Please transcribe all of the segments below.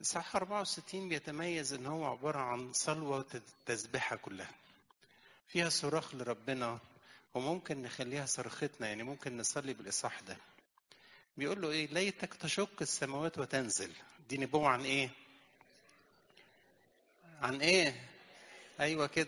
إصحاح 64 بيتميز إن هو عبارة عن صلوة التسبيحة كلها فيها صراخ لربنا وممكن نخليها صرختنا يعني ممكن نصلي بالإصحاح ده بيقول له إيه ليتك تشق السماوات وتنزل دي نبوة عن إيه عن إيه أيوة كده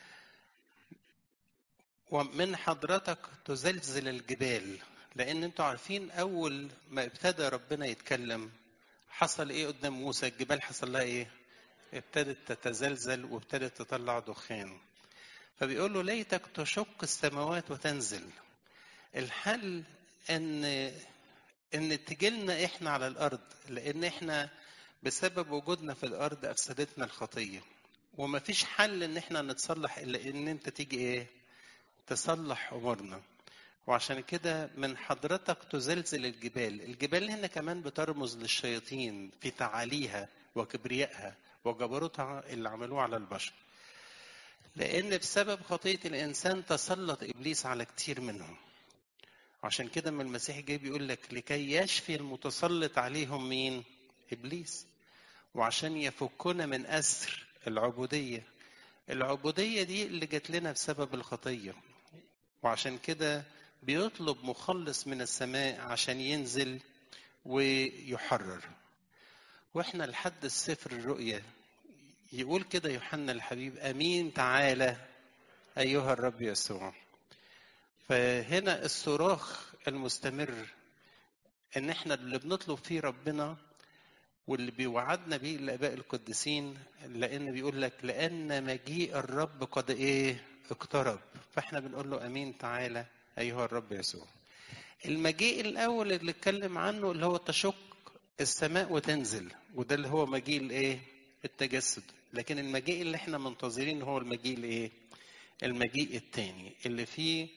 ومن حضرتك تزلزل الجبال لان انتوا عارفين اول ما ابتدى ربنا يتكلم حصل ايه قدام موسى الجبال حصل لها ايه ابتدت تتزلزل وابتدت تطلع دخان فبيقول له ليتك تشق السماوات وتنزل الحل ان ان تجيلنا احنا على الارض لان احنا بسبب وجودنا في الارض افسدتنا الخطيه ومفيش حل ان احنا نتصلح الا ان انت تيجي ايه تصلح امورنا وعشان كده من حضرتك تزلزل الجبال الجبال هنا كمان بترمز للشياطين في تعاليها وكبريائها وجبروتها اللي عملوه على البشر لان بسبب خطيه الانسان تسلط ابليس على كتير منهم عشان كده من المسيح جاي بيقول لك لكي يشفي المتسلط عليهم مين ابليس وعشان يفكنا من اسر العبوديه العبوديه دي اللي جات لنا بسبب الخطيه وعشان كده بيطلب مخلص من السماء عشان ينزل ويحرر واحنا لحد السفر الرؤيا يقول كده يوحنا الحبيب امين تعالى ايها الرب يسوع فهنا الصراخ المستمر ان احنا اللي بنطلب فيه ربنا واللي بيوعدنا بيه الاباء القديسين لان بيقول لك لان مجيء الرب قد ايه اقترب فاحنا بنقول له امين تعالى ايها الرب يسوع المجيء الاول اللي اتكلم عنه اللي هو تشق السماء وتنزل وده اللي هو مجيء الايه التجسد لكن المجيء اللي احنا منتظرين هو المجيء الايه المجيء الثاني اللي فيه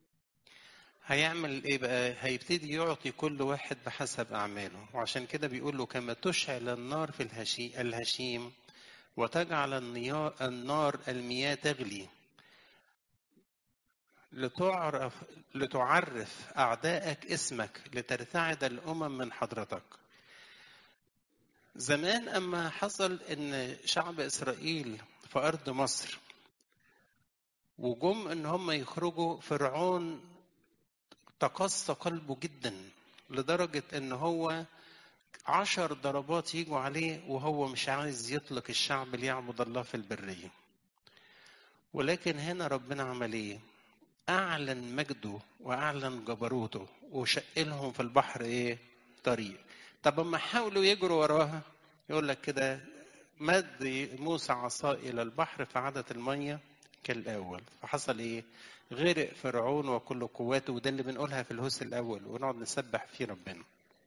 هيعمل ايه بقى هيبتدي يعطي كل واحد بحسب اعماله وعشان كده بيقول له كما تشعل النار في الهشي الهشيم وتجعل النار المياه تغلي لتعرف لتعرف أعدائك اسمك لترتعد الأمم من حضرتك زمان أما حصل إن شعب إسرائيل في أرض مصر وجم إن هم يخرجوا فرعون تقص قلبه جدا لدرجة إن هو عشر ضربات يجوا عليه وهو مش عايز يطلق الشعب ليعبد الله في البرية ولكن هنا ربنا عمل ايه اعلن مجده واعلن جبروته وشقلهم في البحر ايه طريق طب اما حاولوا يجروا وراها يقول لك كده مد موسى عصاه الى البحر فعادت الميه كالاول فحصل ايه غرق فرعون وكل قواته وده اللي بنقولها في الهوس الاول ونقعد نسبح فيه ربنا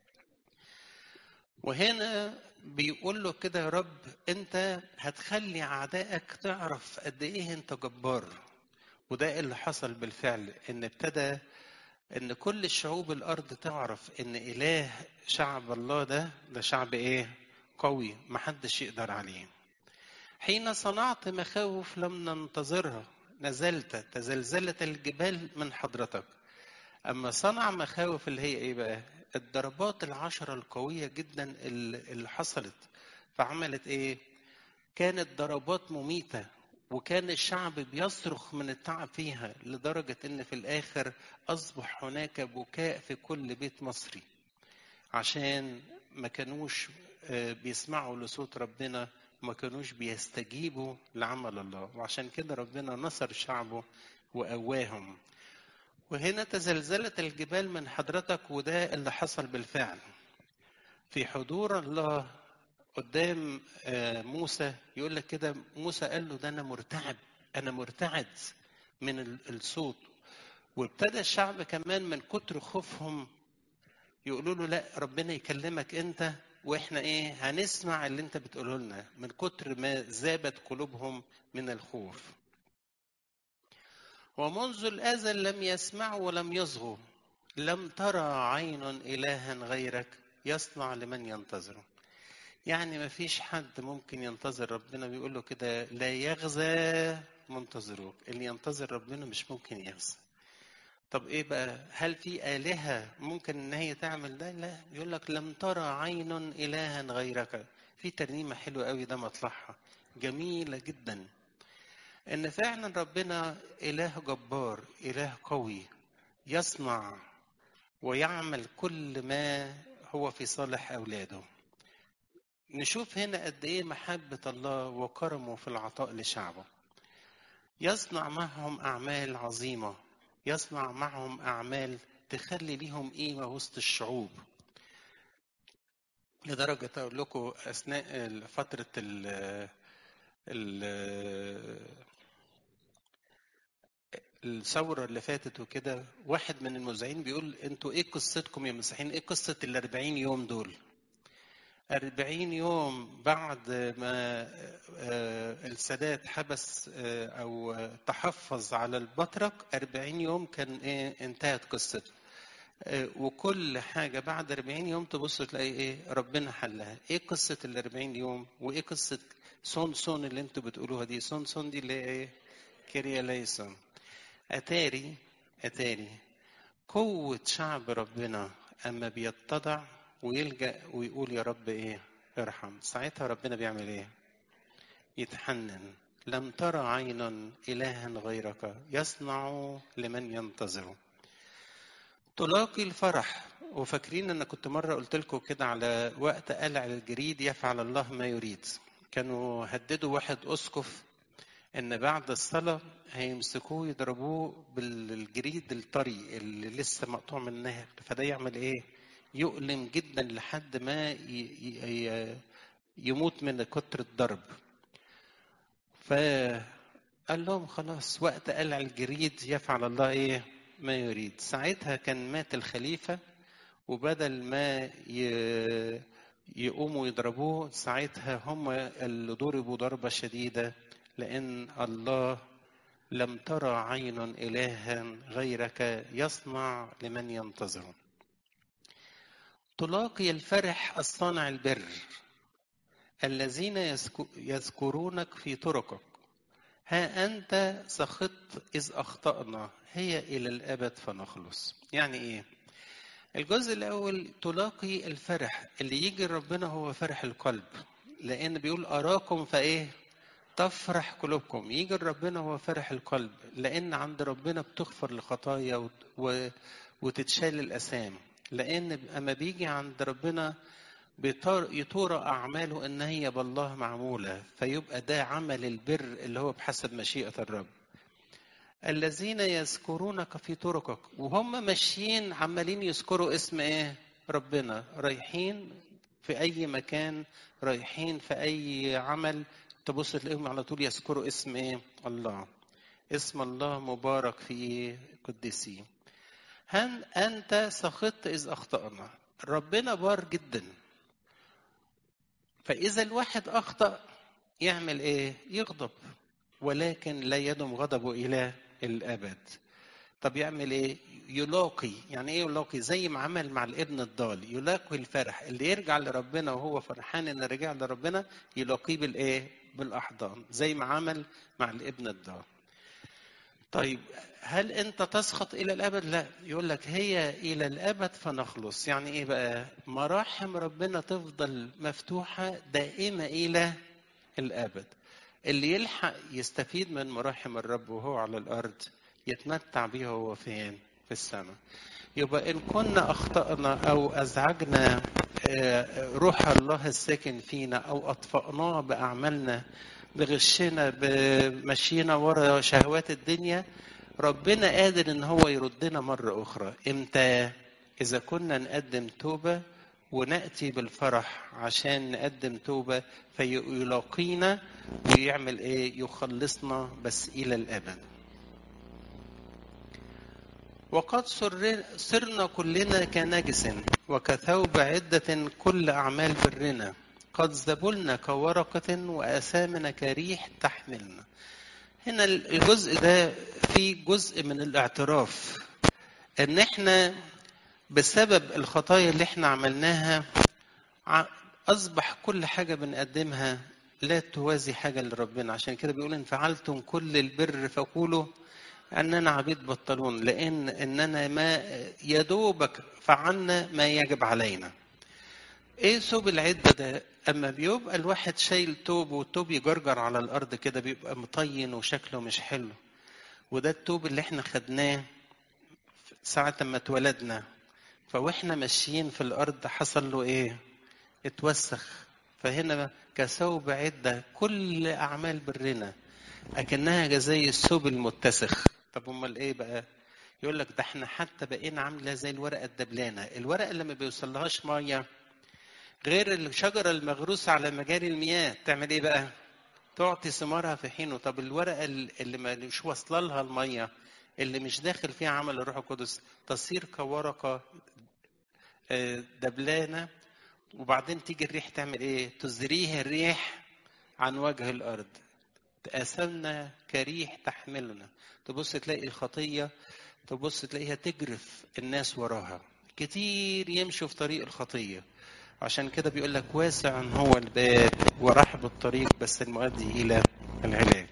وهنا بيقول له كده يا رب انت هتخلي اعدائك تعرف قد ايه انت جبار وده اللي حصل بالفعل ان ابتدى ان كل الشعوب الارض تعرف ان اله شعب الله ده ده شعب ايه قوي محدش يقدر عليه حين صنعت مخاوف لم ننتظرها نزلت تزلزلت الجبال من حضرتك اما صنع مخاوف اللي هي ايه بقى الضربات العشرة القوية جدا اللي حصلت فعملت ايه كانت ضربات مميتة وكان الشعب بيصرخ من التعب فيها لدرجة ان في الاخر اصبح هناك بكاء في كل بيت مصري عشان ما كانوش بيسمعوا لصوت ربنا ما كانوش بيستجيبوا لعمل الله وعشان كده ربنا نصر شعبه وقواهم وهنا تزلزلت الجبال من حضرتك وده اللي حصل بالفعل في حضور الله قدام موسى يقول لك كده موسى قال له ده انا مرتعب انا مرتعد من الصوت وابتدى الشعب كمان من كتر خوفهم يقولوا له لا ربنا يكلمك انت واحنا ايه هنسمع اللي انت بتقوله لنا من كتر ما ذابت قلوبهم من الخوف ومنذ الازل لم يسمعوا ولم يصغوا لم ترى عين الها غيرك يصنع لمن ينتظره يعني ما فيش حد ممكن ينتظر ربنا بيقول له كده لا يغزى منتظروك اللي ينتظر ربنا مش ممكن يغزى طب ايه بقى هل في آلهة ممكن ان هي تعمل ده لا يقول لك لم ترى عين إلها غيرك في ترنيمة حلوة قوي ده مطلعها جميلة جدا ان فعلا ربنا إله جبار إله قوي يصنع ويعمل كل ما هو في صالح أولاده نشوف هنا قد إيه محبة الله وكرمه في العطاء لشعبه يصنع معهم أعمال عظيمة يصنع معهم أعمال تخلي ليهم قيمة وسط الشعوب لدرجة أقول لكم أثناء فترة ال ال الثورة اللي فاتت وكده واحد من المذيعين بيقول انتوا ايه قصتكم يا مسيحيين ايه قصة ال 40 يوم دول 40 يوم بعد ما السادات حبس او تحفظ على البطرك 40 يوم كان ايه انتهت قصته وكل حاجة بعد 40 يوم تبص تلاقي ايه ربنا حلها ايه قصة ال 40 يوم وايه قصة سون سون اللي انتوا بتقولوها دي سون سون دي اللي ايه كيريا ليسون اتاري اتاري قوة شعب ربنا اما بيتضع ويلجأ ويقول يا رب ايه ارحم ساعتها ربنا بيعمل ايه يتحنن لم ترى عين إلها غيرك يصنع لمن ينتظره تلاقي الفرح وفاكرين ان كنت مره قلت لكم كده على وقت قلع الجريد يفعل الله ما يريد كانوا هددوا واحد اسقف ان بعد الصلاه هيمسكوه يضربوه بالجريد الطري اللي لسه مقطوع من النهر فده يعمل ايه يؤلم جدا لحد ما يموت من كتر الضرب فقال لهم خلاص وقت قلع الجريد يفعل الله ايه ما يريد ساعتها كان مات الخليفة وبدل ما يقوموا يضربوه ساعتها هم اللي ضربوا ضربة شديدة لأن الله لم ترى عين إلها غيرك يصنع لمن ينتظره تلاقي الفرح الصانع البر الذين يذكرونك في طرقك ها أنت سخطت إذ أخطأنا هي إلى الأبد فنخلص يعني إيه الجزء الأول تلاقي الفرح اللي يجي ربنا هو فرح القلب لأن بيقول أراكم فإيه تفرح قلوبكم يجي ربنا هو فرح القلب لأن عند ربنا بتغفر الخطايا وتتشال الأسام لأن أما بيجي عند ربنا يطور أعماله إن هي بالله معمولة فيبقى ده عمل البر اللي هو بحسب مشيئة الرب الذين يذكرونك في طرقك وهم ماشيين عمالين يذكروا اسم ايه ربنا رايحين في اي مكان رايحين في اي عمل تبص تلاقيهم على طول يذكروا اسم ايه الله اسم الله مبارك في قدسيه هل انت سخطت اذ اخطانا ربنا بار جدا فاذا الواحد اخطا يعمل ايه يغضب ولكن لا يدم غضبه الى الابد طب يعمل ايه يلاقي يعني ايه يلاقي زي ما عمل مع الابن الضال يلاقي الفرح اللي يرجع لربنا وهو فرحان ان رجع لربنا يلاقيه بالايه بالاحضان زي ما عمل مع الابن الضال طيب هل انت تسخط الى الابد لا يقول لك هي الى الابد فنخلص يعني ايه بقى مراحم ربنا تفضل مفتوحه دائمه الى الابد اللي يلحق يستفيد من مراحم الرب وهو على الارض يتمتع بيها وهو فين في السماء يبقى ان كنا اخطانا او ازعجنا روح الله الساكن فينا او اطفأناه باعمالنا بغشنا بمشينا ورا شهوات الدنيا ربنا قادر ان هو يردنا مرة اخرى امتى اذا كنا نقدم توبة ونأتي بالفرح عشان نقدم توبة فيلاقينا ويعمل ايه يخلصنا بس الى الابد وقد صرنا كلنا كنجس وكثوب عدة كل أعمال برنا قد زبلنا كورقة وأسامنا كريح تحملنا هنا الجزء ده فيه جزء من الاعتراف ان احنا بسبب الخطايا اللي احنا عملناها اصبح كل حاجة بنقدمها لا توازي حاجة لربنا عشان كده بيقول ان فعلتم كل البر فقولوا اننا عبيد بطلون لان اننا ما يدوبك فعلنا ما يجب علينا ايه ثوب العده ده اما بيبقى الواحد شايل توب والتوب يجرجر على الارض كده بيبقى مطين وشكله مش حلو وده التوب اللي احنا خدناه ساعة ما اتولدنا فواحنا ماشيين في الارض حصل له ايه اتوسخ فهنا كثوب عدة كل اعمال برنا اكنها زي الثوب المتسخ طب امال ايه بقى يقول لك ده احنا حتى بقينا عامله زي الورقه الدبلانه الورقه اللي ما بيوصلهاش ميه غير الشجره المغروسه على مجاري المياه تعمل ايه بقى تعطي ثمارها في حينه طب الورقه اللي مش واصله لها الميه اللي مش داخل فيها عمل الروح القدس تصير كورقه دبلانه وبعدين تيجي الريح تعمل ايه تزريه الريح عن وجه الارض تقاسمنا كريح تحملنا تبص تلاقي الخطيه تبص تلاقيها تجرف الناس وراها كتير يمشوا في طريق الخطيه عشان كده بيقول لك واسع هو الباب ورحب الطريق بس المؤدي الى العلاج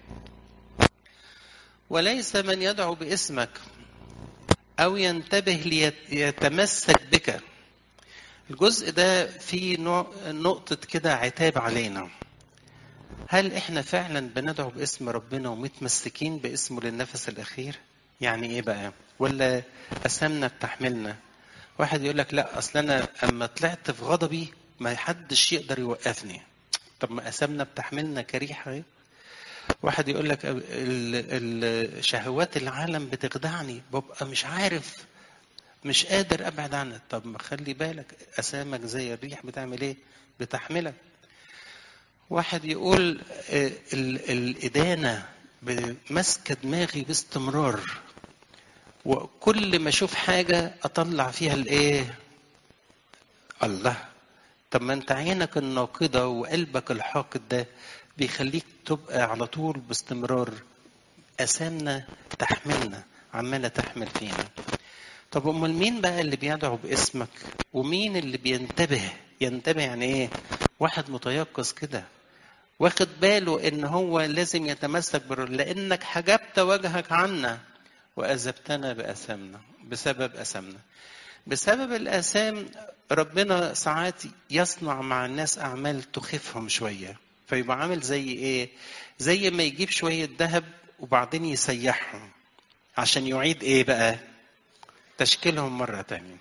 وليس من يدعو باسمك او ينتبه ليتمسك بك الجزء ده فيه نوع نقطة كده عتاب علينا هل احنا فعلا بندعو باسم ربنا ومتمسكين باسمه للنفس الاخير يعني ايه بقى ولا اسامنا بتحملنا واحد يقول لك لا اصل انا اما طلعت في غضبي ما حدش يقدر يوقفني طب ما اسامنا بتحملنا كريحه ايه واحد يقول لك الشهوات العالم بتخدعني ببقى مش عارف مش قادر ابعد عنها طب ما خلي بالك اسامك زي الريح بتعمل ايه بتحملك واحد يقول الادانه ماسكه دماغي باستمرار وكل ما اشوف حاجه اطلع فيها الايه الله طب ما انت عينك الناقده وقلبك الحاقد ده بيخليك تبقى على طول باستمرار اسامنا تحملنا عماله تحمل فينا طب امال مين بقى اللي بيدعو باسمك ومين اللي بينتبه ينتبه يعني ايه واحد متيقظ كده واخد باله ان هو لازم يتمسك بالرب لانك حجبت وجهك عنا واذبتنا باثامنا بسبب اثامنا بسبب الاثام ربنا ساعات يصنع مع الناس اعمال تخيفهم شويه فيبقى عامل زي ايه زي ما يجيب شويه ذهب وبعدين يسيحهم عشان يعيد ايه بقى تشكيلهم مره تانية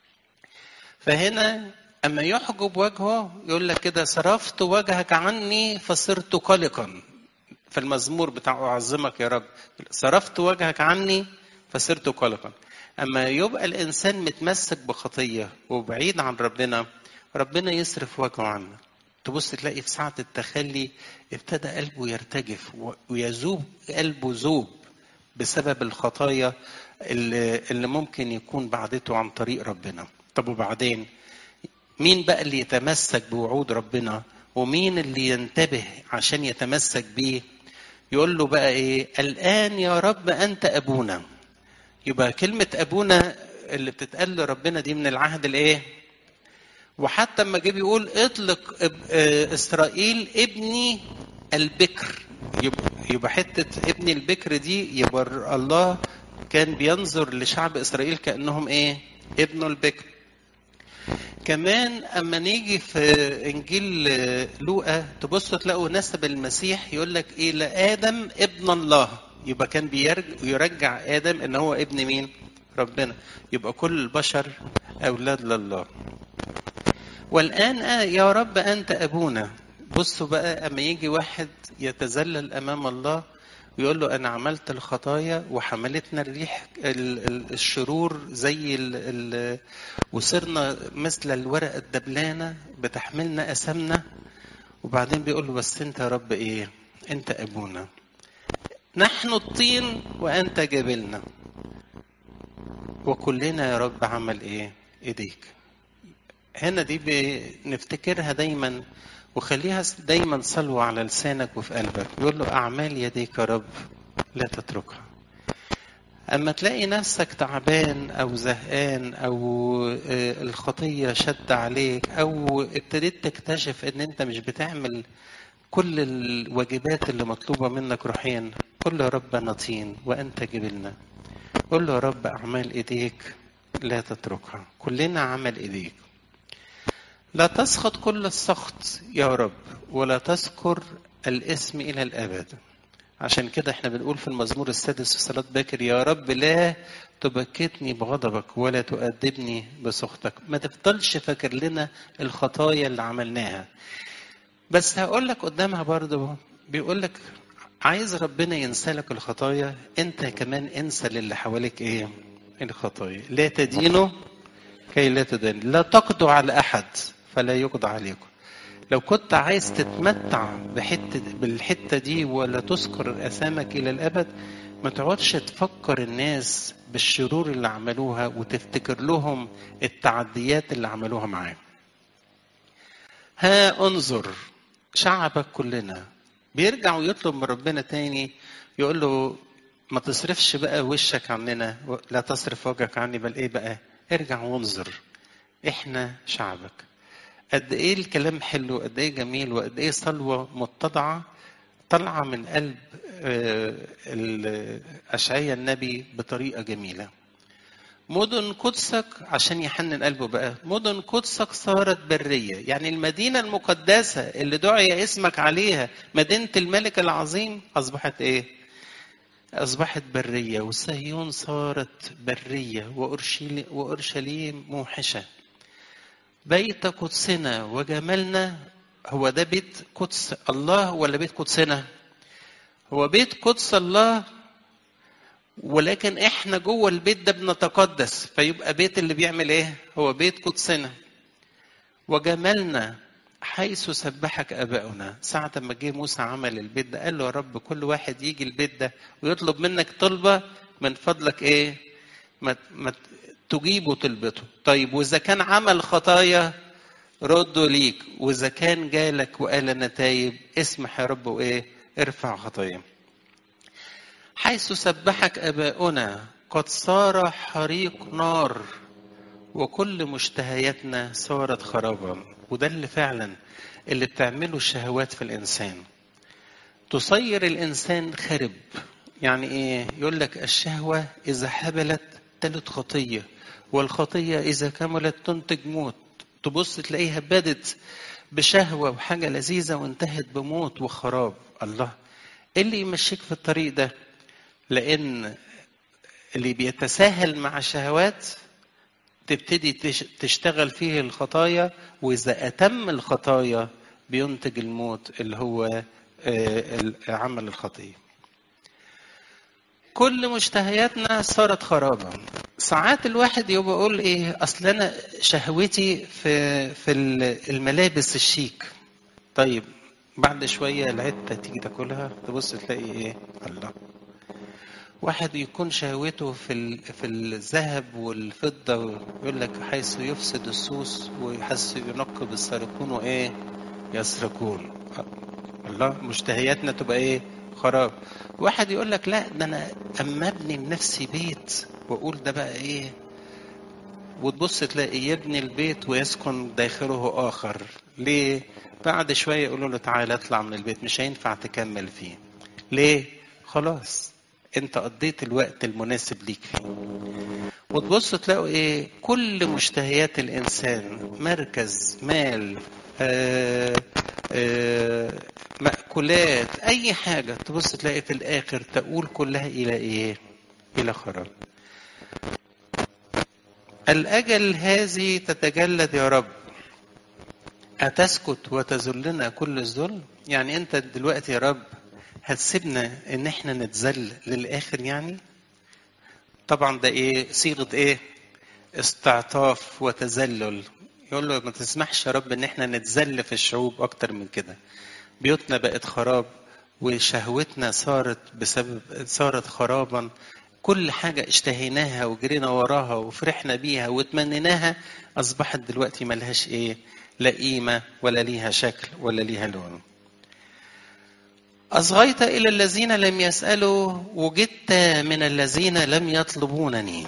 فهنا اما يحجب وجهه يقول لك كده صرفت وجهك عني فصرت قلقا في المزمور بتاع اعظمك يا رب صرفت وجهك عني فصرت قلقا اما يبقى الانسان متمسك بخطيه وبعيد عن ربنا ربنا يصرف وجهه عنه تبص تلاقي في ساعة التخلي ابتدى قلبه يرتجف ويذوب قلبه ذوب بسبب الخطايا اللي, اللي ممكن يكون بعدته عن طريق ربنا طب وبعدين مين بقى اللي يتمسك بوعود ربنا ومين اللي ينتبه عشان يتمسك بيه يقول له بقى ايه الان يا رب انت ابونا يبقى كلمة ابونا اللي بتتقال لربنا دي من العهد الايه وحتى لما جه بيقول اطلق اسرائيل ابني البكر يبقى حته ابني البكر دي يبقى الله كان بينظر لشعب اسرائيل كانهم ايه ابنه البكر كمان اما نيجي في انجيل لوقا تبصوا تلاقوا نسب المسيح يقول لك ايه لادم ابن الله يبقى كان بيرجع ادم ان هو ابن مين ربنا يبقى كل البشر اولاد لله والآن آه يا رب أنت أبونا بصوا بقى أما يجي واحد يتذلل أمام الله ويقول له أنا عملت الخطايا وحملتنا الريح الشرور زي ال ال وصرنا مثل الورقة الدبلانة بتحملنا أسامنا وبعدين بيقول له بس أنت يا رب إيه؟ أنت أبونا نحن الطين وأنت جبلنا وكلنا يا رب عمل إيه؟ إيديك هنا دي بنفتكرها دايما وخليها دايما صلوة على لسانك وفي قلبك يقول له أعمال يديك يا رب لا تتركها أما تلاقي نفسك تعبان أو زهقان أو الخطية شد عليك أو ابتديت تكتشف إن أنت مش بتعمل كل الواجبات اللي مطلوبة منك روحيا قل له يا رب أنا طين وأنت جبلنا قل له يا رب أعمال إيديك لا تتركها كلنا عمل إيديك لا تسخط كل السخط يا رب ولا تذكر الاسم إلى الأبد عشان كده احنا بنقول في المزمور السادس في صلاة باكر يا رب لا تبكتني بغضبك ولا تؤدبني بسخطك ما تفضلش فاكر لنا الخطايا اللي عملناها بس هقول لك قدامها برضه بيقول لك عايز ربنا ينسى لك الخطايا انت كمان انسى للي حواليك ايه الخطايا لا تدينوا كي لا تدين لا تقضوا على احد فلا يقضى عليكم لو كنت عايز تتمتع بحتة بالحتة دي ولا تذكر أسامك إلى الأبد ما تقعدش تفكر الناس بالشرور اللي عملوها وتفتكر لهم التعديات اللي عملوها معاك ها انظر شعبك كلنا بيرجع ويطلب من ربنا تاني يقول له ما تصرفش بقى وشك عننا لا تصرف وجهك عني بل ايه بقى ارجع وانظر احنا شعبك قد ايه الكلام حلو قد ايه جميل وقد ايه صلوه متضعه طالعه من قلب اشعيا النبي بطريقه جميله مدن قدسك عشان يحنن قلبه بقى مدن قدسك صارت بريه يعني المدينه المقدسه اللي دعي اسمك عليها مدينه الملك العظيم اصبحت ايه اصبحت بريه وصهيون صارت بريه واورشليم موحشه بيت قدسنا وجمالنا هو ده بيت قدس الله ولا بيت قدسنا هو بيت قدس الله ولكن احنا جوه البيت ده بنتقدس فيبقى بيت اللي بيعمل ايه هو بيت قدسنا وجمالنا حيث سبحك اباؤنا ساعة ما جه موسى عمل البيت ده قال له يا رب كل واحد يجي البيت ده ويطلب منك طلبة من فضلك ايه ما, ما تجيبوا طلبته طيب واذا كان عمل خطايا ردوا ليك واذا كان جالك وقال انا تايب اسمح يا رب وايه ارفع خطايا حيث سبحك اباؤنا قد صار حريق نار وكل مشتهياتنا صارت خرابا وده اللي فعلا اللي بتعمله الشهوات في الانسان تصير الانسان خرب يعني ايه يقول لك الشهوه اذا حبلت تلت خطيه والخطيه اذا كملت تنتج موت تبص تلاقيها بدت بشهوه وحاجه لذيذه وانتهت بموت وخراب الله ايه اللي يمشيك في الطريق ده لان اللي بيتساهل مع الشهوات تبتدي تشتغل فيه الخطايا واذا اتم الخطايا بينتج الموت اللي هو عمل الخطيه كل مشتهياتنا صارت خرابا ساعات الواحد يبقى يقول ايه اصل انا شهوتي في في الملابس الشيك طيب بعد شويه العده تيجي تاكلها تبص تلاقي ايه الله واحد يكون شهوته في في الذهب والفضه ويقول لك حيث يفسد السوس ويحس ينقب السارقون وايه يسرقون الله مشتهياتنا تبقى ايه خراب واحد يقول لك لا ده انا اما ابني لنفسي بيت واقول ده بقى ايه وتبص تلاقي يبني البيت ويسكن داخله اخر ليه بعد شويه يقولوا له تعالى اطلع من البيت مش هينفع تكمل فيه ليه خلاص انت قضيت الوقت المناسب ليك فيه وتبص تلاقوا ايه كل مشتهيات الانسان مركز مال آآ آآ مأكولات أي حاجة تبص تلاقي في الآخر تقول كلها إلى إيه؟ إلى خراب. الأجل هذه تتجلد يا رب أتسكت وتذلنا كل الذل؟ يعني أنت دلوقتي يا رب هتسيبنا إن إحنا نتذل للآخر يعني؟ طبعا ده إيه؟ صيغة إيه؟ استعطاف وتذلل يقول له ما تسمحش يا رب ان احنا نتذل في الشعوب اكتر من كده بيوتنا بقت خراب وشهوتنا صارت بسبب صارت خرابا كل حاجة اشتهيناها وجرينا وراها وفرحنا بيها وتمنيناها أصبحت دلوقتي ملهاش إيه لا قيمة ولا ليها شكل ولا ليها لون أصغيت إلى الذين لم يسألوا وجدت من الذين لم يطلبونني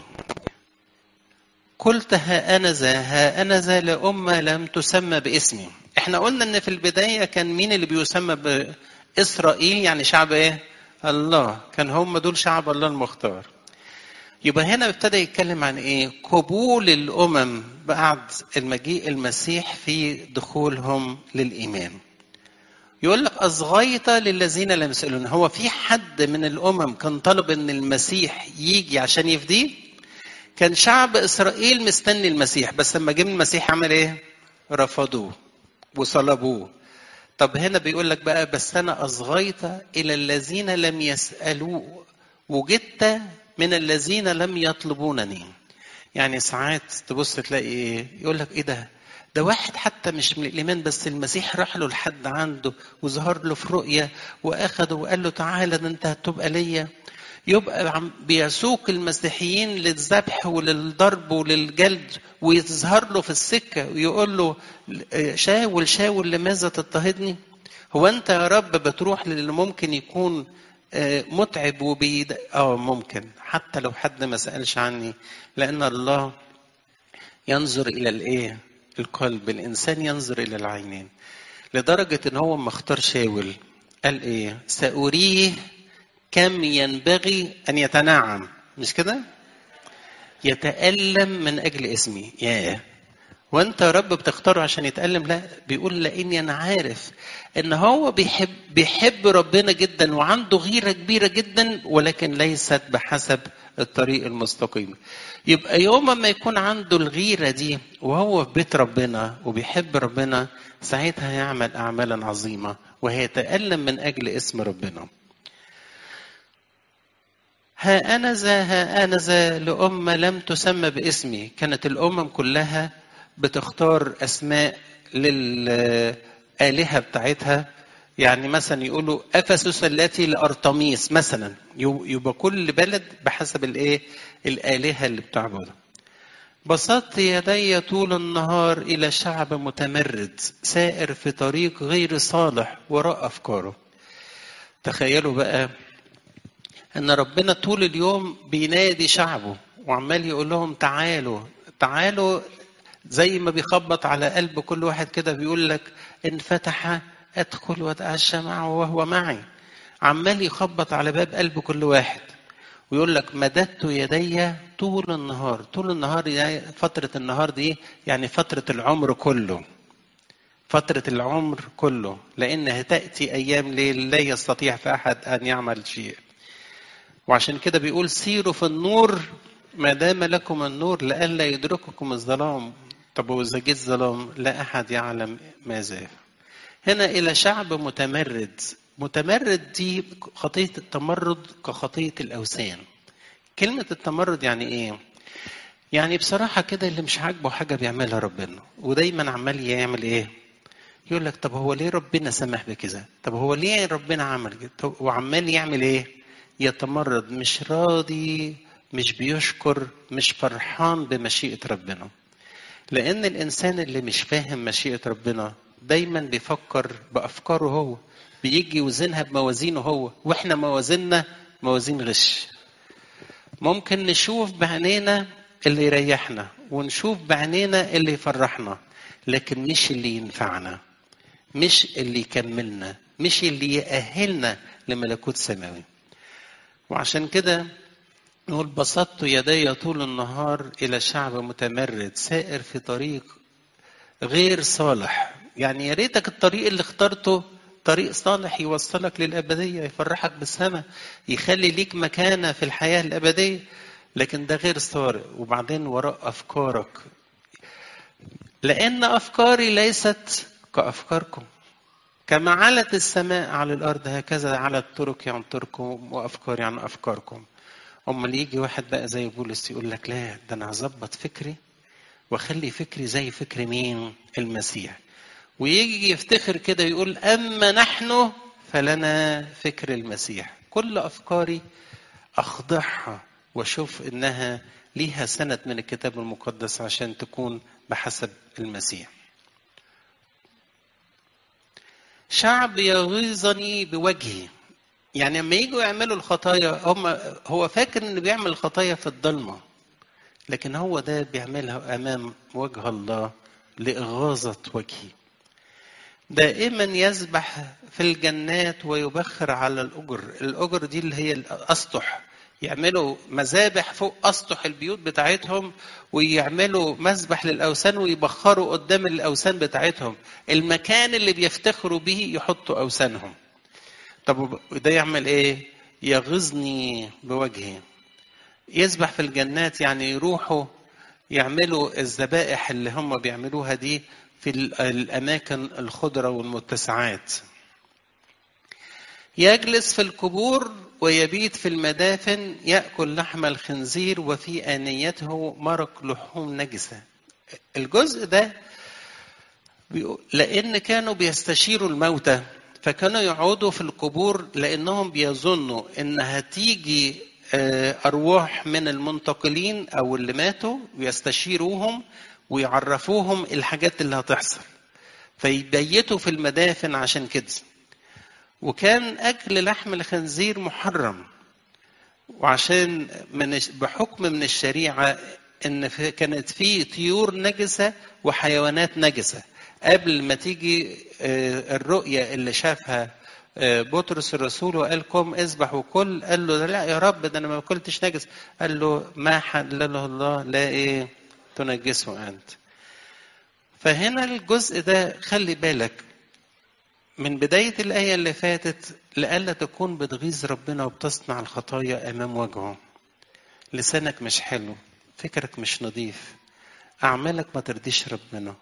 قلت ها أنا ذا ها أنا ذا لأمة لم تسمى باسمي احنا قلنا ان في البداية كان مين اللي بيسمى بإسرائيل يعني شعب ايه الله كان هم دول شعب الله المختار يبقى هنا ابتدى يتكلم عن ايه قبول الامم بعد المجيء المسيح في دخولهم للايمان يقول لك اصغيت للذين لم يسالون هو في حد من الامم كان طلب ان المسيح يجي عشان يفديه كان شعب اسرائيل مستني المسيح بس لما جه المسيح عمل ايه رفضوه وصلبوه طب هنا بيقول لك بقى بس انا اصغيت الى الذين لم يسالوا وجدت من الذين لم يطلبونني يعني ساعات تبص تلاقي ايه يقول لك ايه ده ده واحد حتى مش من الايمان بس المسيح راح له لحد عنده وظهر له في رؤيه واخده وقال له تعالى ده انت هتبقى ليا يبقى عم بيسوق المسيحيين للذبح وللضرب وللجلد ويظهر له في السكه ويقول له شاول شاول لماذا تضطهدني؟ هو انت يا رب بتروح للي ممكن يكون متعب وبيد اه ممكن حتى لو حد ما سالش عني لان الله ينظر الى الايه؟ القلب الانسان ينظر الى العينين لدرجه ان هو ما اختار شاول قال ايه؟ ساريه كم ينبغي ان يتنعم مش كده؟ يتألم من أجل اسمي ياه وانت يا رب بتختاره عشان يتألم لا بيقول لاني انا عارف ان هو بيحب بيحب ربنا جدا وعنده غيرة كبيرة جدا ولكن ليست بحسب الطريق المستقيم يبقى يوم ما يكون عنده الغيرة دي وهو في بيت ربنا وبيحب ربنا ساعتها يعمل أعمالا عظيمة وهيتألم من أجل اسم ربنا ها أنا ذا ها أنا ذا لأمة لم تسمى باسمي كانت الأمم كلها بتختار أسماء للآلهة بتاعتها يعني مثلا يقولوا أفسس التي لأرطميس مثلا يبقى كل بلد بحسب الإيه الآلهة اللي بتعبدها بسطت يدي طول النهار إلى شعب متمرد سائر في طريق غير صالح وراء أفكاره تخيلوا بقى ان ربنا طول اليوم بينادي شعبه وعمال يقول لهم تعالوا تعالوا زي ما بيخبط على قلب كل واحد كده بيقول لك ان فتح ادخل واتعشى معه وهو معي عمال يخبط على باب قلب كل واحد ويقول لك مددت يدي طول النهار طول النهار يعني فترة النهار دي يعني فترة العمر كله فترة العمر كله لأنها تأتي أيام ليل لا يستطيع في أحد أن يعمل شيء وعشان كده بيقول سيروا في النور ما دام لكم النور لئلا يدرككم الظلام طب وإذا جه الظلام لا أحد يعلم ماذا هنا إلى شعب متمرد متمرد دي خطية التمرد كخطية الأوثان كلمة التمرد يعني إيه؟ يعني بصراحة كده اللي مش عاجبه حاجة بيعملها ربنا ودايما عمال يعمل إيه؟ يقول لك طب هو ليه ربنا سمح بكذا؟ طب هو ليه ربنا عمل كده؟ طب وعمال يعمل إيه؟ يتمرد مش راضي مش بيشكر مش فرحان بمشيئة ربنا لأن الإنسان اللي مش فاهم مشيئة ربنا دايما بيفكر بأفكاره هو بيجي يوزنها بموازينه هو واحنا موازيننا موازين غش ممكن نشوف بعينينا اللي يريحنا ونشوف بعينينا اللي يفرحنا لكن مش اللي ينفعنا مش اللي يكملنا مش اللي يأهلنا لملكوت سماوي وعشان كده نقول بسطت يدي طول النهار إلى شعب متمرد سائر في طريق غير صالح يعني يا ريتك الطريق اللي اخترته طريق صالح يوصلك للأبدية يفرحك بالسماء يخلي ليك مكانة في الحياة الأبدية لكن ده غير صارق وبعدين وراء أفكارك لأن أفكاري ليست كأفكاركم كما علت السماء على الأرض هكذا علت طرقي عن طرقكم وأفكاري عن أفكاركم أمال يجي واحد بقى زي بولس يقول لك لا ده أنا هظبط فكري وأخلي فكري زي فكر مين؟ المسيح ويجي يفتخر كده يقول أما نحن فلنا فكر المسيح كل أفكاري أخضعها وأشوف إنها ليها سند من الكتاب المقدس عشان تكون بحسب المسيح شعب يغيظني بوجهي يعني لما يجوا يعملوا الخطايا هم هو فاكر انه بيعمل الخطايا في الضلمه لكن هو ده بيعملها امام وجه الله لاغاظه وجهي دائما يسبح في الجنات ويبخر على الأجر الأجر دي اللي هي الأسطح يعملوا مذابح فوق أسطح البيوت بتاعتهم ويعملوا مذبح للأوثان ويبخروا قدام الأوثان بتاعتهم المكان اللي بيفتخروا به يحطوا أوثانهم طب ده يعمل إيه يغزني بوجهه يسبح في الجنات يعني يروحوا يعملوا الذبائح اللي هم بيعملوها دي في الأماكن الخضرة والمتسعات يجلس في القبور ويبيت في المدافن يأكل لحم الخنزير وفي آنيته مرق لحوم نجسة الجزء ده لأن كانوا بيستشيروا الموتى فكانوا يقعدوا في القبور لأنهم بيظنوا إن هتيجي أرواح من المنتقلين أو اللي ماتوا ويستشيروهم ويعرفوهم الحاجات اللي هتحصل فيبيتوا في المدافن عشان كده وكان أكل لحم الخنزير محرم وعشان من بحكم من الشريعة إن في كانت في طيور نجسة وحيوانات نجسة قبل ما تيجي الرؤية اللي شافها بطرس الرسول وقال قم اذبح وكل قال له لا يا رب ده انا ما اكلتش نجس قال له ما حلله الله لا ايه تنجسه انت فهنا الجزء ده خلي بالك من بداية الآية اللي فاتت لألا تكون بتغيظ ربنا وبتصنع الخطايا أمام وجهه لسانك مش حلو فكرك مش نظيف أعمالك ما ترضيش ربنا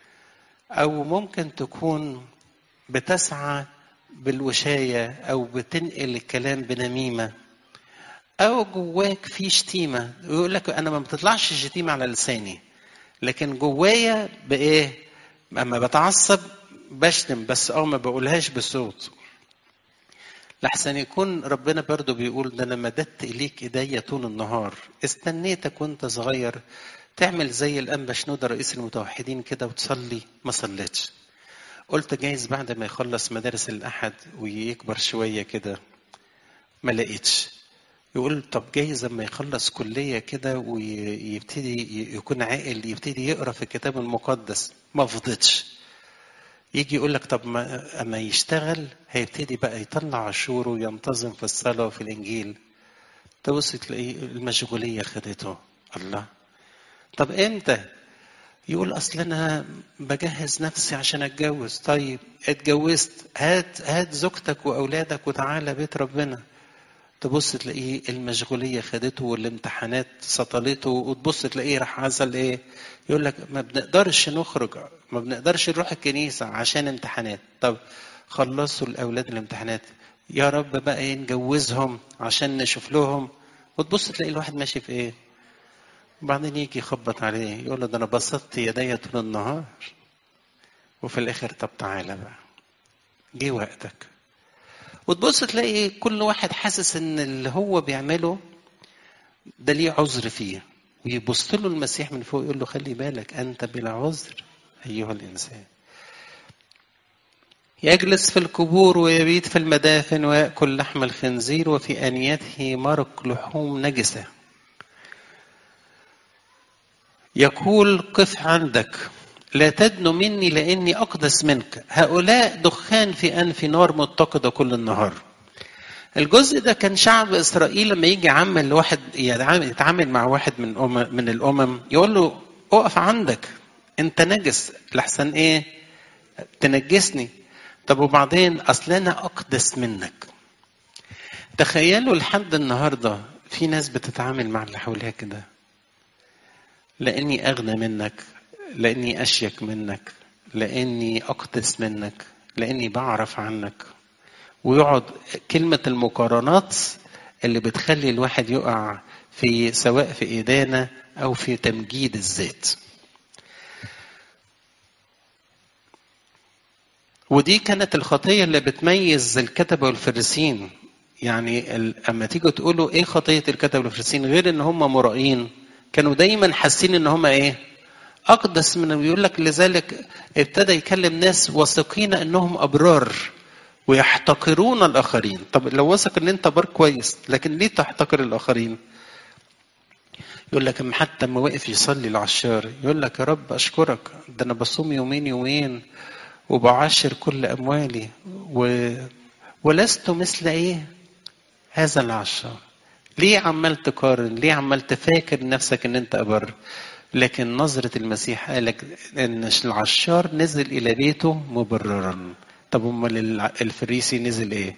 أو ممكن تكون بتسعى بالوشاية أو بتنقل الكلام بنميمة أو جواك في شتيمة يقول لك أنا ما بتطلعش شتيمة على لساني لكن جوايا بإيه؟ أما بتعصب بشتم بس أو ما بقولهاش بصوت لحسن يكون ربنا برضو بيقول ده أنا مددت إليك إيديا طول النهار استنيتك وأنت صغير تعمل زي الأنبا شنودة رئيس المتوحدين كده وتصلي ما صليتش قلت جايز بعد ما يخلص مدارس الأحد ويكبر شوية كده ما لقيتش يقول طب جايز لما يخلص كلية كده ويبتدي يكون عاقل يبتدي يقرا في الكتاب المقدس ما فضتش يجي يقول لك طب ما اما يشتغل هيبتدي بقى يطلع عشوره وينتظم في الصلاة وفي الإنجيل تبص تلاقيه المشغولية خدته الله طب امتى يقول اصل انا بجهز نفسي عشان اتجوز طيب اتجوزت هات هات زوجتك واولادك وتعالى بيت ربنا تبص تلاقيه المشغوليه خدته والامتحانات سطلته وتبص تلاقيه راح عزل ايه يقول لك ما بنقدرش نخرج ما بنقدرش نروح الكنيسه عشان امتحانات طب خلصوا الاولاد الامتحانات يا رب بقى ايه نجوزهم عشان نشوف لهم وتبص تلاقي الواحد ماشي في ايه وبعدين يجي يخبط عليه يقول له ده انا بسطت يدي طول النهار وفي الاخر طب تعالى بقى جه وقتك وتبص تلاقي كل واحد حاسس ان اللي هو بيعمله ده ليه عذر فيه ويبص له المسيح من فوق يقول له خلي بالك انت بلا عذر ايها الانسان يجلس في القبور ويبيت في المدافن ويأكل لحم الخنزير وفي آنيته مرق لحوم نجسة يقول قف عندك لا تدن مني لاني اقدس منك هؤلاء دخان في انف نار متقده كل النهار الجزء ده كان شعب اسرائيل لما يجي يعمل واحد يتعامل مع واحد من أمم من الامم يقول له اقف عندك انت نجس لحسن ايه تنجسني طب وبعدين اصل انا اقدس منك تخيلوا لحد النهارده في ناس بتتعامل مع اللي حواليها كده لاني اغنى منك لاني اشيك منك لاني اقدس منك لاني بعرف عنك ويقعد كلمه المقارنات اللي بتخلي الواحد يقع في سواء في ادانه او في تمجيد الذات ودي كانت الخطيه اللي بتميز الكتبه والفريسين يعني اما تيجوا تقولوا ايه خطيه الكتبه والفريسين غير ان هم مرائين كانوا دايما حاسين ان هم ايه اقدس من بيقول لك لذلك ابتدى يكلم ناس واثقين انهم ابرار ويحتقرون الاخرين طب لو واثق ان انت بار كويس لكن ليه تحتقر الاخرين يقول لك حتى لما وقف يصلي العشار يقول لك يا رب اشكرك ده انا بصوم يومين يومين وبعشر كل أموالي و... ولست مثل إيه هذا العشار ليه عمال تقارن ليه عمال تفاكر نفسك ان انت ابر لكن نظرة المسيح قالك ان العشار نزل الى بيته مبررا طب امال الفريسي نزل ايه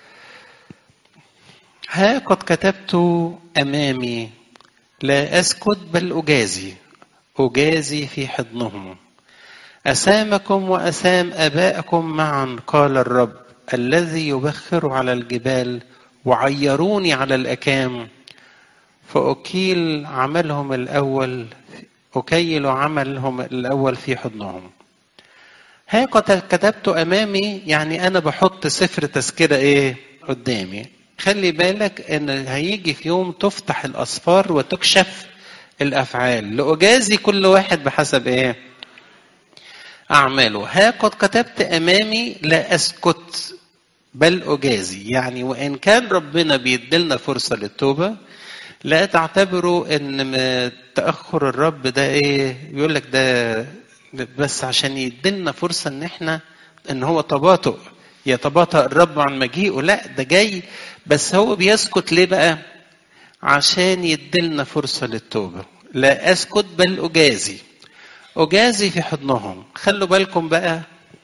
ها قد كتبت امامي لا اسكت بل اجازي اجازي في حضنهم اسامكم واسام ابائكم معا قال الرب الذي يبخر على الجبال وعيروني على الأكام فأكيل عملهم الأول أكيل عملهم الأول في حضنهم ها قد كتبت أمامي يعني أنا بحط سفر تذكرة إيه قدامي خلي بالك إن هيجي في يوم تفتح الأسفار وتكشف الأفعال لأجازي كل واحد بحسب إيه أعماله ها قد كتبت أمامي لا أسكت بل أجازي يعني وإن كان ربنا بيدلنا فرصة للتوبة لا تعتبروا ان تاخر الرب ده ايه يقول لك ده بس عشان يدلنا فرصه ان احنا ان هو تباطؤ يتباطأ الرب عن مجيئه لا ده جاي بس هو بيسكت ليه بقى عشان يدلنا فرصه للتوبه لا اسكت بل اجازي اجازي في حضنهم خلوا بالكم بقى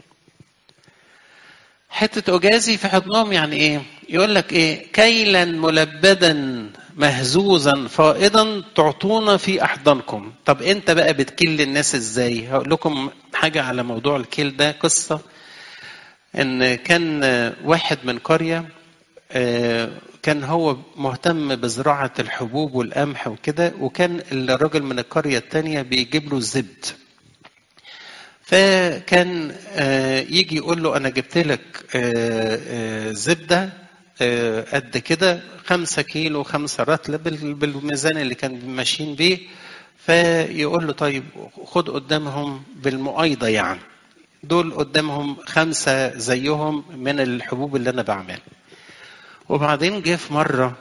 حتة أجازي في حضنهم يعني إيه؟ يقول لك إيه؟ كيلا ملبدا مهزوزا فائضا تعطونا في أحضانكم. طب أنت بقى بتكل الناس إزاي؟ هقول لكم حاجة على موضوع الكيل ده قصة إن كان واحد من قرية كان هو مهتم بزراعة الحبوب والقمح وكده وكان الراجل من القرية التانية بيجيب له الزبد. فكان يجي يقول له انا جبت لك زبده قد كده خمسة كيلو خمسة رطل بالميزان اللي كان ماشيين بيه فيقول له طيب خد قدامهم بالمؤايضة يعني دول قدامهم خمسة زيهم من الحبوب اللي أنا بعملها وبعدين جه في مرة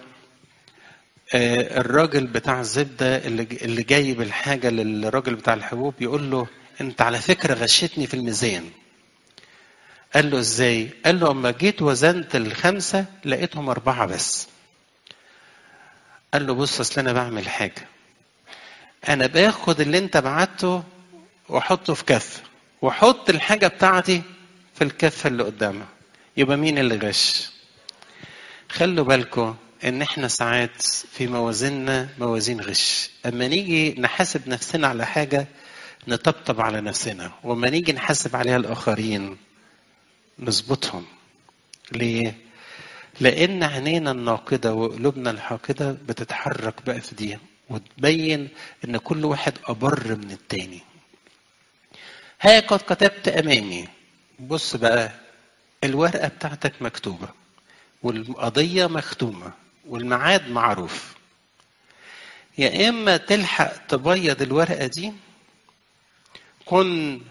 الراجل بتاع الزبدة اللي جايب الحاجة للراجل بتاع الحبوب يقول له انت على فكرة غشتني في الميزان قال له ازاي قال له اما جيت وزنت الخمسة لقيتهم اربعة بس قال له بص اصل انا بعمل حاجة انا باخد اللي انت بعته واحطه في كف واحط الحاجة بتاعتي في الكفة اللي قدامها يبقى مين اللي غش خلوا بالكم ان احنا ساعات في موازيننا موازين غش اما نيجي نحاسب نفسنا على حاجه نطبطب على نفسنا وما نيجي نحاسب عليها الآخرين نظبطهم ليه؟ لأن عينينا الناقدة وقلوبنا الحاقدة بتتحرك بقى في دي وتبين إن كل واحد أبر من التاني. ها قد كتبت أمامي بص بقى الورقة بتاعتك مكتوبة والقضية مختومة والميعاد معروف يا إما تلحق تبيض الورقة دي كن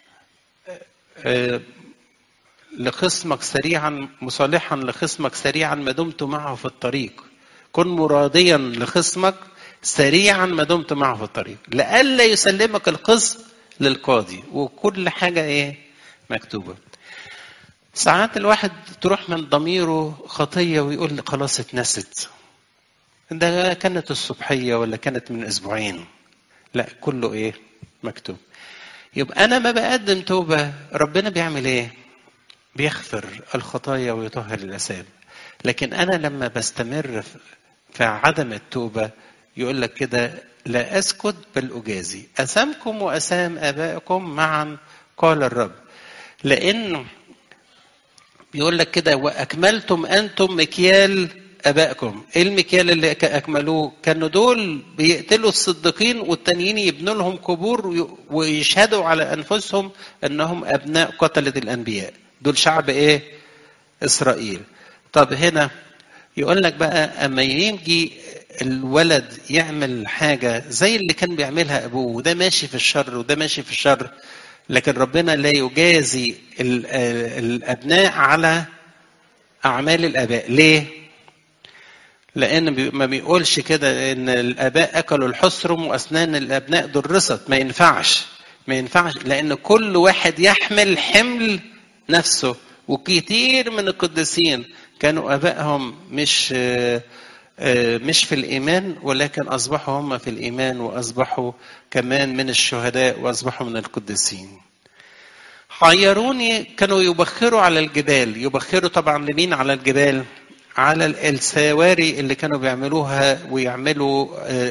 لخصمك سريعا مصالحا لخصمك سريعا ما دمت معه في الطريق كن مراضيا لخصمك سريعا ما دمت معه في الطريق لئلا يسلمك القسط للقاضي وكل حاجة ايه مكتوبة ساعات الواحد تروح من ضميره خطية ويقول خلاص اتنست ده كانت الصبحية ولا كانت من أسبوعين لا كله ايه مكتوب يبقى انا ما بقدم توبه ربنا بيعمل ايه بيغفر الخطايا ويطهر الاسام لكن انا لما بستمر في عدم التوبه يقول لك كده لا اسكت بل اجازي اسامكم واسام ابائكم معا قال الرب لان بيقول لك كده واكملتم انتم مكيال ابائكم ايه المكيال اللي اكملوه كانوا دول بيقتلوا الصديقين والتانيين يبنوا لهم قبور ويشهدوا على انفسهم انهم ابناء قتله الانبياء دول شعب ايه اسرائيل طب هنا يقول لك بقى اما يجي الولد يعمل حاجه زي اللي كان بيعملها ابوه وده ماشي في الشر وده ماشي في الشر لكن ربنا لا يجازي الابناء على اعمال الاباء ليه لان ما بيقولش كده ان الاباء اكلوا الحصرم واسنان الابناء درست ما ينفعش ما ينفعش لان كل واحد يحمل حمل نفسه وكتير من القديسين كانوا ابائهم مش مش في الايمان ولكن اصبحوا هم في الايمان واصبحوا كمان من الشهداء واصبحوا من القديسين حيروني كانوا يبخروا على الجبال يبخروا طبعا لمين على الجبال على السواري اللي كانوا بيعملوها ويعملوا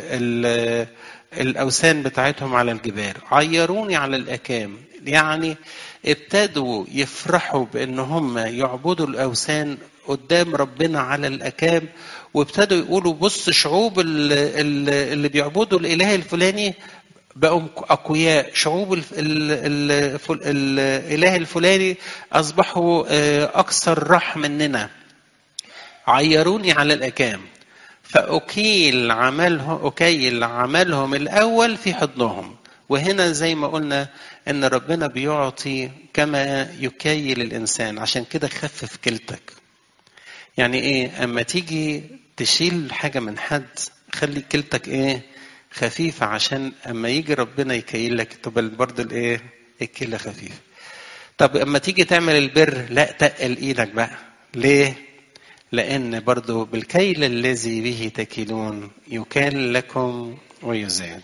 الاوثان بتاعتهم على الجبال عيروني على الاكام يعني ابتدوا يفرحوا بان هم يعبدوا الاوثان قدام ربنا على الاكام وابتدوا يقولوا بص شعوب اللي بيعبدوا الاله الفلاني بقوا اقوياء شعوب ال ال ال الاله الفلاني اصبحوا اكثر رح مننا عيروني على الاكام فاكيل عملهم اكيل عملهم الاول في حضنهم وهنا زي ما قلنا ان ربنا بيعطي كما يكيل الانسان عشان كده خفف كلتك يعني ايه اما تيجي تشيل حاجه من حد خلي كلتك ايه خفيفه عشان اما يجي ربنا يكيل لك تبقى برضه الايه الكلة خفيفه طب اما تيجي تعمل البر لا تقل ايدك بقى ليه لان برضه بالكيل الذي به تكيلون يكال لكم ويزال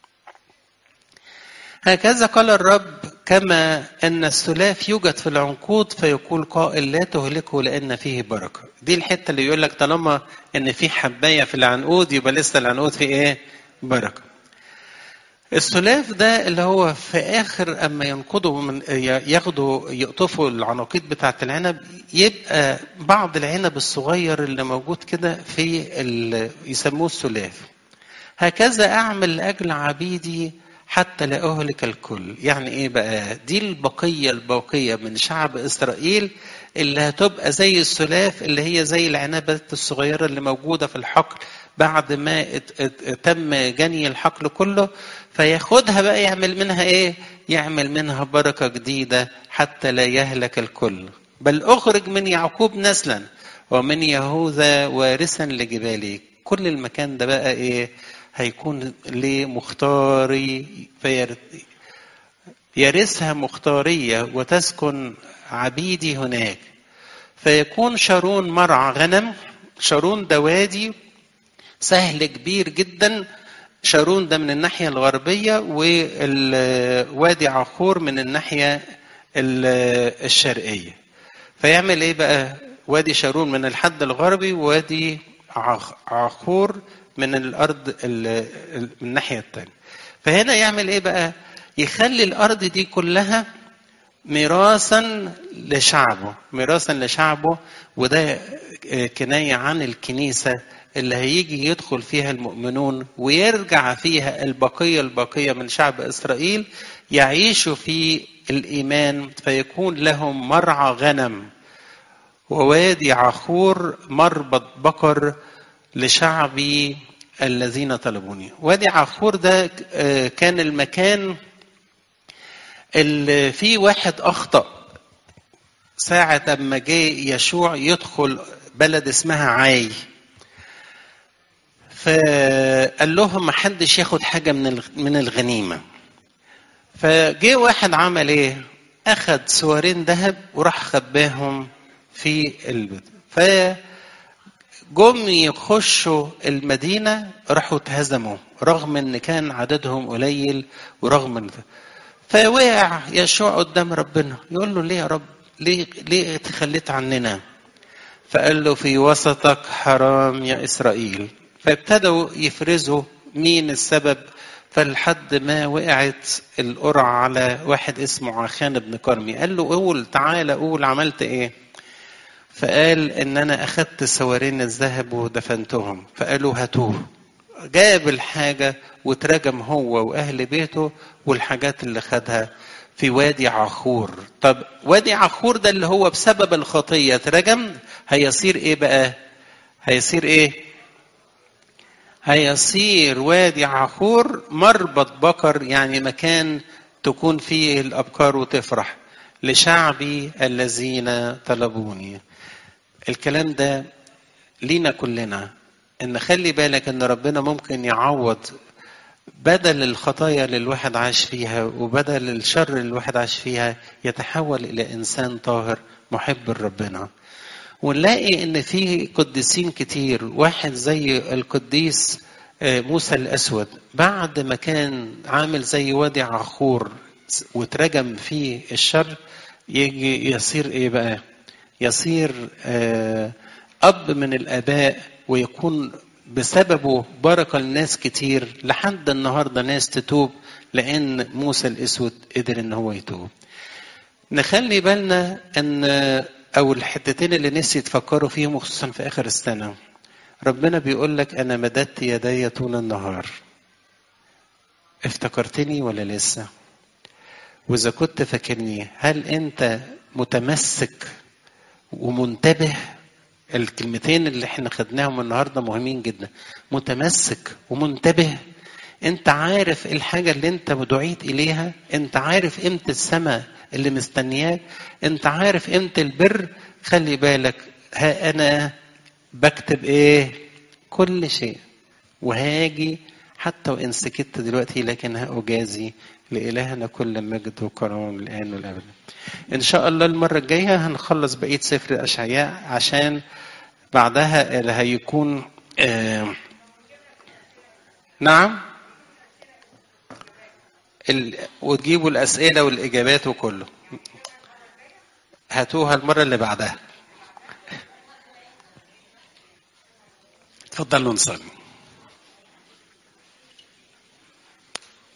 هكذا قال الرب كما ان السلاف يوجد في العنقود فيقول قائل لا تهلكه لان فيه بركه دي الحته اللي يقول لك طالما ان في حبايه في العنقود يبقى لسه العنقود فيه ايه بركه السلاف ده اللي هو في اخر اما ينقضوا من ياخدوا يقطفوا العناقيد بتاعه العنب يبقى بعض العنب الصغير اللي موجود كده في يسموه السلاف هكذا اعمل لاجل عبيدي حتى لا أهلك الكل يعني إيه بقى دي البقية الباقية من شعب إسرائيل اللي هتبقى زي السلاف اللي هي زي العنبات الصغيرة اللي موجودة في الحقل بعد ما تم جني الحقل كله فياخدها بقى يعمل منها ايه يعمل منها بركة جديدة حتى لا يهلك الكل بل اخرج من يعقوب نسلا ومن يهوذا وارثا لجبالي كل المكان ده بقى ايه هيكون لمختاري يرثها مختارية وتسكن عبيدي هناك فيكون شارون مرعى غنم شارون ده وادي سهل كبير جدا شارون ده من الناحية الغربية ووادي عخور من الناحية الشرقية فيعمل ايه بقى وادي شارون من الحد الغربي ووادي عخور من الارض من الناحيه الثانيه فهنا يعمل ايه بقى يخلي الارض دي كلها ميراثا لشعبه ميراثا لشعبه وده كنايه عن الكنيسه اللي هيجي يدخل فيها المؤمنون ويرجع فيها البقيه البقيه من شعب اسرائيل يعيشوا في الايمان فيكون لهم مرعى غنم ووادي عخور مربط بقر لشعبي الذين طلبوني وادي عخور ده كان المكان اللي فيه واحد اخطا ساعة أما جه يشوع يدخل بلد اسمها عاي فقال لهم محدش ياخد حاجة من من الغنيمة فجه واحد عمل ايه أخد سوارين ذهب وراح خباهم في البيت ف جم يخشوا المدينة راحوا اتهزموا رغم ان كان عددهم قليل ورغم ان فوقع يشوع قدام ربنا يقول له ليه يا رب ليه ليه تخليت عننا فقال له في وسطك حرام يا اسرائيل فابتدوا يفرزوا مين السبب فلحد ما وقعت القرعة على واحد اسمه عخان بن كرمي قال له قول تعالى قول عملت ايه فقال ان انا اخذت سوارين الذهب ودفنتهم فقالوا هاتوه جاب الحاجة وترجم هو واهل بيته والحاجات اللي خدها في وادي عخور طب وادي عخور ده اللي هو بسبب الخطية ترجم هيصير ايه بقى هيصير ايه هيصير وادي عخور مربط بقر يعني مكان تكون فيه الابكار وتفرح لشعبي الذين طلبوني الكلام ده لينا كلنا ان خلي بالك ان ربنا ممكن يعوض بدل الخطايا اللي الواحد عاش فيها وبدل الشر اللي الواحد عاش فيها يتحول الى انسان طاهر محب لربنا ونلاقي ان في قديسين كتير واحد زي القديس موسى الاسود بعد ما كان عامل زي وادي عخور واترجم فيه الشر يجي يصير ايه بقى يصير اب من الاباء ويكون بسببه بركه لناس كتير لحد النهارده ناس تتوب لان موسى الاسود قدر ان هو يتوب نخلي بالنا ان او الحتتين اللي نسي تفكروا فيهم خصوصا في اخر السنه ربنا بيقول لك انا مددت يدي طول النهار افتكرتني ولا لسه واذا كنت فاكرني هل انت متمسك ومنتبه الكلمتين اللي احنا خدناهم النهارده مهمين جدا متمسك ومنتبه انت عارف الحاجة اللي انت دعيت اليها انت عارف قيمة السماء اللي مستنياك انت عارف قيمة البر خلي بالك ها انا بكتب ايه كل شيء وهاجي حتى وان سكت دلوقتي لكن هاجازي لإلهنا كل مجد وكرم الآن والأبد. إن شاء الله المرة الجاية هنخلص بقية سفر أشعياء عشان بعدها اللي هيكون آه نعم ال... وتجيبوا الأسئلة والإجابات وكله. هاتوها المرة اللي بعدها. اتفضلوا نصلي.